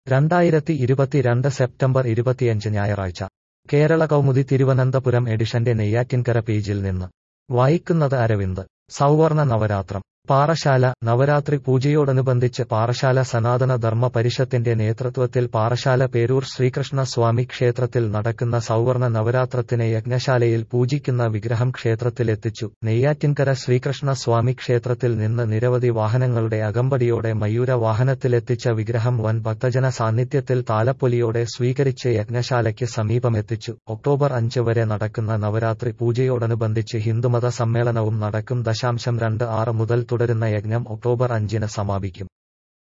രണ്ടായിരത്തി ഇരുപത്തിരണ്ട് സെപ്റ്റംബർ ഇരുപത്തിയഞ്ച് ഞായറാഴ്ച കേരള കൗമുദി തിരുവനന്തപുരം എഡിഷന്റെ നെയ്യാറ്റിൻകര പേജിൽ നിന്ന് വായിക്കുന്നത് അരവിന്ദ് സൗവർണ നവരാത്രം പാറശാല നവരാത്രി പൂജയോടനുബന്ധിച്ച് പാറശാല സനാതന ധർമ്മ പരിഷത്തിന്റെ നേതൃത്വത്തിൽ പാറശാല പേരൂർ ശ്രീകൃഷ്ണ സ്വാമി ക്ഷേത്രത്തിൽ നടക്കുന്ന സൗവർണ നവരാത്രത്തിന് യജ്ഞശാലയിൽ പൂജിക്കുന്ന വിഗ്രഹം ക്ഷേത്രത്തിലെത്തിച്ചു നെയ്യാറ്റിൻകര ശ്രീകൃഷ്ണ സ്വാമി ക്ഷേത്രത്തിൽ നിന്ന് നിരവധി വാഹനങ്ങളുടെ അകമ്പടിയോടെ മയൂര വാഹനത്തിലെത്തിച്ച വിഗ്രഹം വൻ ഭക്തജന സാന്നിധ്യത്തിൽ താലപ്പൊലിയോടെ സ്വീകരിച്ച് യജ്ഞശാലയ്ക്ക് സമീപമെത്തിച്ചു ഒക്ടോബർ അഞ്ച് വരെ നടക്കുന്ന നവരാത്രി പൂജയോടനുബന്ധിച്ച് ഹിന്ദുമത സമ്മേളനവും നടക്കും ദശാംശം രണ്ട് ആറ് മുതൽ തുടരുന്ന യജ്ഞം ഒക്ടോബർ അഞ്ചിന് സമാപിക്കും